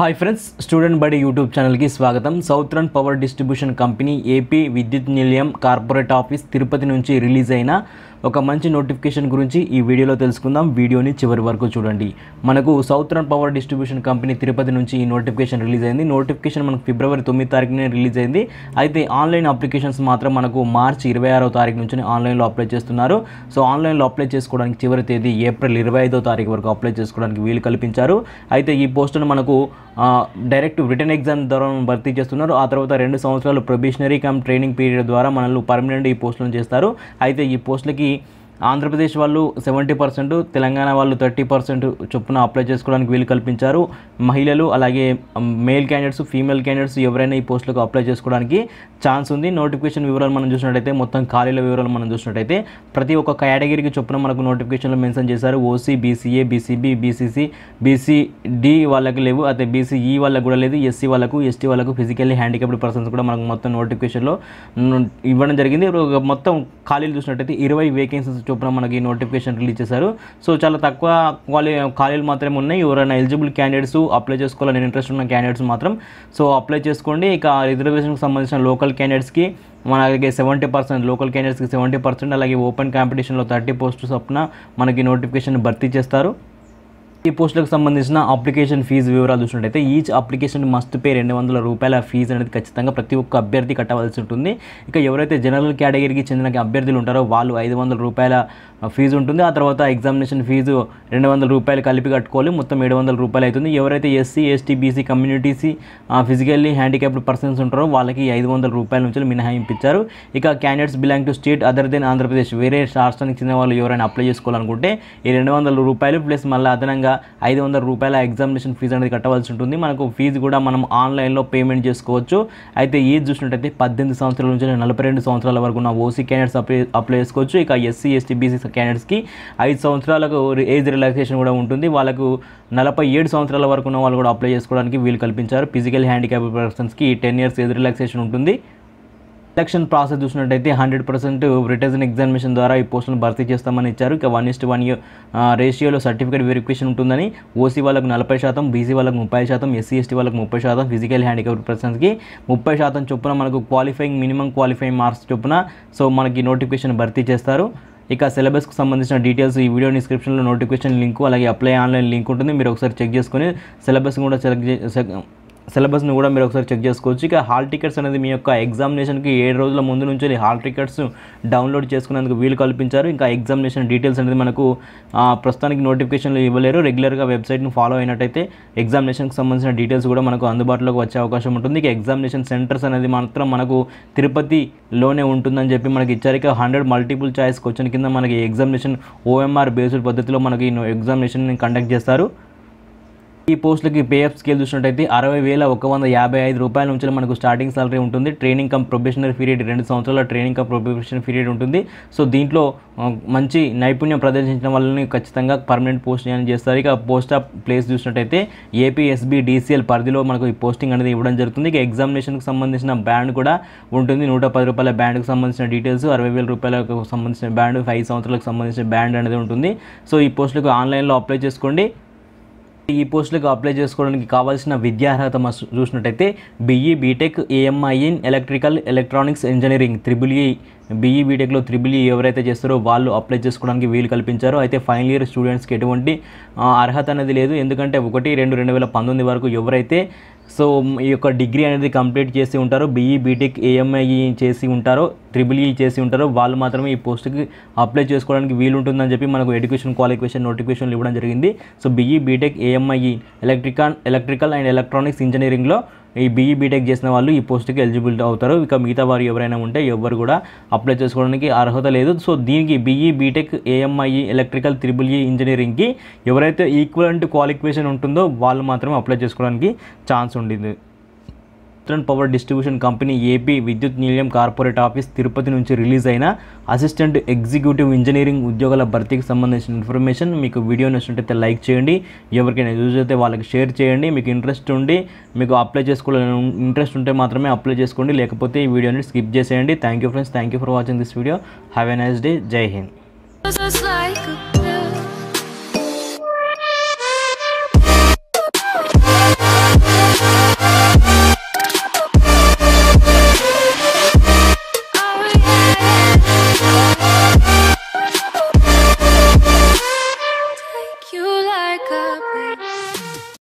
hi friends student బడి YouTube ఛానల్కి స్వాగతం southern power distribution company AP Vidyut Nilayam corporate office Tirupati నుంచి రిలీజ్ అయిన ఒక మంచి నోటిఫికేషన్ గురించి ఈ వీడియోలో తెలుసుకుందాం వీడియోని చివరి వరకు చూడండి మనకు southern power distribution company Tirupati నుంచి ఈ నోటిఫికేషన్ రిలీజ్ అయింది నోటిఫికేషన్ మనకు ఫిబ్రవరి తొమ్మిది తారీఖునే రిలీజ్ అయింది అయితే ఆన్లైన్ అప్లికేషన్స్ మాత్రం మనకు మార్చి ఇరవై ఆరో తారీఖు నుంచి ఆన్లైన్లో అప్లై చేస్తున్నారు సో ఆన్లైన్లో అప్లై చేసుకోవడానికి చివరి తేదీ ఏప్రిల్ ఇరవై ఐదో తారీఖు వరకు అప్లై చేసుకోవడానికి వీలు కల్పించారు అయితే ఈ పోస్టును మనకు ఆ, డైరెక్ట్ రిటర్న్ ఎగ్జామ్ ద్వారా భర్తీ చేస్తున్నారు ఆ తర్వాత రెండు సంవత్సరాలు ప్రొబేషనరీ కమ్ ట్రైనింగ్ పీరియడ్ ద్వారా మనల్ని పర్మనెంట్ ఈ పోస్టులను చేస్తారు అయితే ఈ పోస్టులకి ఆంధ్రప్రదేశ్ వాళ్ళు సెవెంటీ పర్సెంట్ తెలంగాణ వాళ్ళు థర్టీ పర్సెంట్ చొప్పున అప్లై చేసుకోవడానికి వీలు కల్పించారు మహిళలు అలాగే మేల్ క్యాండిడేట్స్ ఫీమేల్ క్యాండిడేట్స్ ఎవరైనా ఈ పోస్టులకు అప్లై చేసుకోవడానికి ఛాన్స్ ఉంది నోటిఫికేషన్ వివరాలు మనం చూసినట్టయితే మొత్తం ఖాళీల వివరాలు మనం చూసినట్టయితే ప్రతి ఒక్క కేటగిరీకి చొప్పున మనకు నోటిఫికేషన్లో మెన్షన్ చేశారు OC BCA BCB BCC BCD వాళ్ళకి లేవు అయితే బీసీఈ వాళ్ళకి కూడా లేదు ఎస్సీ వాళ్ళకు ఎస్టీ వాళ్ళకు ఫిజికల్లీ హ్యాండిక్యాప్డ్ పర్సన్స్ కూడా మనకు మొత్తం నోటిఫికేషన్లో ను- ఇవ్వడం జరిగింది ఒక మొత్తం ఖాళీలు చూసినట్టయితే ఇరవై వేకెన్సీస్ చొప్పున మనకి నోటిఫికేషన్ రిలీజ్ చేశారు సో చాలా తక్కువ ఖాళీ ఖాళీలు మాత్రమే ఉన్నాయి ఎవరైనా ఎలిజిబుల్ క్యాండిడేట్స్ అప్లై చేసుకోవాలని ఇంట్రెస్ట్ ఉన్న క్యాండిడేట్స్ మాత్రం సో అప్లై చేసుకోండి ఇక రిజర్వేషన్కి సంబంధించిన లోకల్ క్యాండిడేట్స్కి మనకి సెవెంటీ పర్సెంట్ లోకల్ క్యాండిడేట్స్కి సెవెంటీ పర్సెంట్ అలాగే ఓపెన్ కాంపిటీషన్లో థర్టీ పోస్టు చొప్పున మనకి నోటిఫికేషన్ భర్తీ చేస్తారు ఈ పోస్టులకు సంబంధించిన అప్లికేషన్ ఫీజు వివరాలు చూసినట్టయితే ఈచ్ అప్లికేషన్ మస్ట్ పే రెండు వందల రూపాయల ఫీజు అనేది ఖచ్చితంగా ప్రతి ఒక్క అభ్యర్థి కట్టవలసి ఉంటుంది ఇక ఎవరైతే జనరల్ కేటగిరీకి చెందిన అభ్యర్థులు ఉంటారో వాళ్ళు ఐదు వందల రూపాయల ఫీజు ఉంటుంది ఆ తర్వాత ఎగ్జామినేషన్ ఫీజు రెండు వందల రూపాయలు కలిపి కట్టుకోవాలి మొత్తం ఏడు వందల రూపాయలు అవుతుంది ఎవరైతే SC ST BC communities physically handicapped persons ఉంటారో వాళ్ళకి ఐదు వందల రూపాయల నుంచి మినహాయింపు ఇచ్చారు ఇక candidates belong to state other than Andhra Pradesh వేరే రాష్ట్రానికి చెందిన వాళ్ళు ఎవరైనా అప్లై చేసుకోవాలనుకుంటే ఈ రెండు వందల రూపాయలు ప్లస్ మళ్ళీ అదనంగా ఐదు వందల రూపాయల ఎగ్జామినేషన్ ఫీజు అనేది కట్టవలసి ఉంటుంది మనకు ఫీజు కూడా మనం ఆన్లైన్లో పేమెంట్ చేసుకోవచ్చు అయితే ఏజ్ చూసినట్టయితే పద్దెనిమిది సంవత్సరాల నుంచి నలభై రెండు సంవత్సరాల వరకు ఉన్న ఓసీ క్యాండిడేట్స్ అప్లై అప్లై చేసుకోవచ్చు ఇక ఎస్సీ ఎస్టీ బీసీ క్యాండిడేట్స్కి ఐదు సంవత్సరాలకు ఏజ్ రిలాక్సేషన్ కూడా ఉంటుంది వాళ్ళకు నలభై ఏడు సంవత్సరాల వరకు ఉన్న వాళ్ళు కూడా అప్లై చేసుకోవడానికి వీలు కల్పించారు ఫిజికల్ హ్యాండిక్యాప్ పర్సన్స్కి టెన్ ఇయర్స్ ఏజ్ రిలాక్సేషన్ ఉంటుంది సెలక్షన్ ప్రాసెస్ చూసినట్టయితే హండ్రెడ్ పర్సెంట్ రిటర్న్ ఎగ్జామినేషన్ ద్వారా ఈ పోస్టులను భర్తీ చేస్తామని ఇచ్చారు ఇక వన్ ఇస్ట్ వన్ ఇయర్ రేషియోలో సర్టిఫికేట్ వెరిఫికేషన్ ఉంటుందని ఓసీ వాళ్ళకు నలభై శాతం బీసీ వాళ్ళకు ముప్పై శాతం ఎస్సీ ఎస్టీ వాళ్ళకు ముప్పై శాతం ఫిజికల్ హ్యాండిక్యాప్డ్ పర్సన్స్కి ముప్పై శాతం చొప్పున మనకు క్వాలిఫైయింగ్ మినిమం క్వాలిఫైయింగ్ మార్క్స్ చొప్పున సో మనకి నోటిఫికేషన్ భర్తీ చేస్తారు ఇక సిలబస్కి సంబంధించిన డీటెయిల్స్ ఈ వీడియో డిస్క్రిప్షన్లో నోటిఫికేషన్ లింక్ అలాగే అప్లై ఆన్లైన్ లింక్ ఉంటుంది మీరు ఒకసారి చెక్ చేసుకొని సిలబస్ కూడా సెలెక్ట్ చే సిలబస్ని కూడా మీరు ఒకసారి చెక్ చేసుకోవచ్చు ఇక హాల్ టికెట్స్ అనేది మీ యొక్క ఎగ్జామినేషన్కి ఏడు రోజుల ముందు నుంచి హాల్ టికెట్స్ డౌన్లోడ్ చేసుకునేందుకు వీలు కల్పించారు ఇంకా ఎగ్జామినేషన్ డీటెయిల్స్ అనేది మనకు ఆ, ప్రస్తుతానికి నోటిఫికేషన్లు ఇవ్వలేరు రెగ్యులర్గా వెబ్సైట్ని ఫాలో అయినట్టయితే ఎగ్జామినేషన్కి సంబంధించిన డీటెయిల్స్ కూడా మనకు అందుబాటులోకి వచ్చే అవకాశం ఉంటుంది ఇక ఎగ్జామినేషన్ సెంటర్స్ అనేది మాత్రం మనకు తిరుపతిలోనే ఉంటుందని చెప్పి మనకి ఇచ్చారు ఇక హండ్రెడ్ మల్టిపుల్ చాయిస్ క్వశ్చన్ కింద మనకి ఎగ్జామినేషన్ ఓఎంఆర్ బేస్డ్ పద్ధతిలో మనకి ఎగ్జామినేషన్ కండక్ట్ చేస్తారు ఈ పోస్టులకి పేఎఫ్ స్కేల్ చూసినట్టయితే అరవై వేల ఒక వంద యాభై ఐదు రూపాయల నుంచి మనకు స్టార్టింగ్ సాలరీ ఉంటుంది ట్రైనింగ్ కమ్ ప్రొబేషనరీ పీరియడ్ రెండు సంవత్సరాల ట్రైనింగ్ కమ్ ప్రొబేషన్ పీరియడ్ ఉంటుంది సో దీంట్లో ఆ, మంచి నైపుణ్యం ప్రదర్శించిన వాళ్ళని ఖచ్చితంగా పర్మనెంట్ పోస్ట్ అని చేస్తారు ఇక పోస్ట్ ఆఫ్ ప్లేస్ చూసినట్టయితే ఏపీఎస్బి డిసిఎల్ పరిధిలో మనకు ఈ పోస్టింగ్ అనేది ఇవ్వడం జరుగుతుంది ఇక ఎగ్జామినేషన్కి సంబంధించిన బ్యాండ్ కూడా ఉంటుంది నూట పది రూపాయల బ్యాండ్కి సంబంధించిన డీటెయిల్స్ అరవై వేల రూపాయలకు సంబంధించిన బ్యాండ్ ఐదు సంవత్సరాలకు సంబంధించిన బ్యాండ్ అనేది ఉంటుంది సో ఈ పోస్టులకు ఆన్లైన్లో అప్లై చేసుకోండి ఈ పోస్టులకు అప్లై చేసుకోవడానికి కావాల్సిన విద్యార్హత మస్ చూసినట్టయితే BE BTech AMI in electrical electronics engineering triple E BE బీటెక్లో త్రిబుల్ ఈ ఎవరైతే చేస్తారో వాళ్ళు అప్లై చేసుకోవడానికి వీలు కల్పించారో అయితే ఫైనల్ ఇయర్ స్టూడెంట్స్కి ఎటువంటి ఆ, అర్హత అనేది లేదు ఎందుకంటే ఒకటి రెండు రెండు వేల పంతొమ్మిది వరకు ఎవరైతే సో ఈ యొక్క డిగ్రీ అనేది కంప్లీట్ చేసి ఉంటారో బీఈ బీటెక్ ఏఎంఐ చేసి ఉంటారో ట్రిపుల్ ఈ చేసి ఉంటారో వాళ్ళు మాత్రమే ఈ పోస్ట్కి అప్లై చేసుకోవడానికి వీలు ఉంటుందని చెప్పి మనకు ఎడ్యుకేషన్ క్వాలిఫికేషన్ నోటిఫికేషన్లు ఇవ్వడం జరిగింది so BE BTech AMI electrical electrical and electronics ఇంజనీరింగ్లో ఈ బీఈ బీటెక్ చేసిన వాళ్ళు ఈ పోస్ట్కి ఎలిజిబుల్ అవుతారు ఇక మిగతా వారు ఎవరైనా ఉంటే ఎవరు కూడా అప్లై చేసుకోవడానికి అర్హత లేదు సో దీనికి BE BTech AMI electrical triple E ఇంజనీరింగ్కి ఎవరైతే ఈక్వలెంట్ క్వాలిఫికేషన్ ఉంటుందో వాళ్ళు మాత్రమే అప్లై చేసుకోవడానికి ఛాన్స్ ఉండింది eastern power distribution company AP Vidyut Nilayam corporate office Tirupati నుంచి రిలీజ్ అయిన అసిస్టెంట్ ఎగ్జిక్యూటివ్ ఇంజనీరింగ్ ఉద్యోగాల భర్తీకి సంబంధించిన ఇన్ఫర్మేషన్ మీకు వీడియో నచ్చినట్టయితే లైక్ చేయండి ఎవరికైనా యూజ్ అయితే వాళ్ళకి షేర్ చేయండి మీకు ఇంట్రెస్ట్ ఉండి మీకు అప్లై చేసుకోవాలని ఇంట్రెస్ట్ ఉంటే మాత్రమే అప్లై చేసుకోండి లేకపోతే ఈ వీడియోని స్కిప్ చేసేయండి thank you friends thank you for watching this video have a nice day జై హింద్ Just like a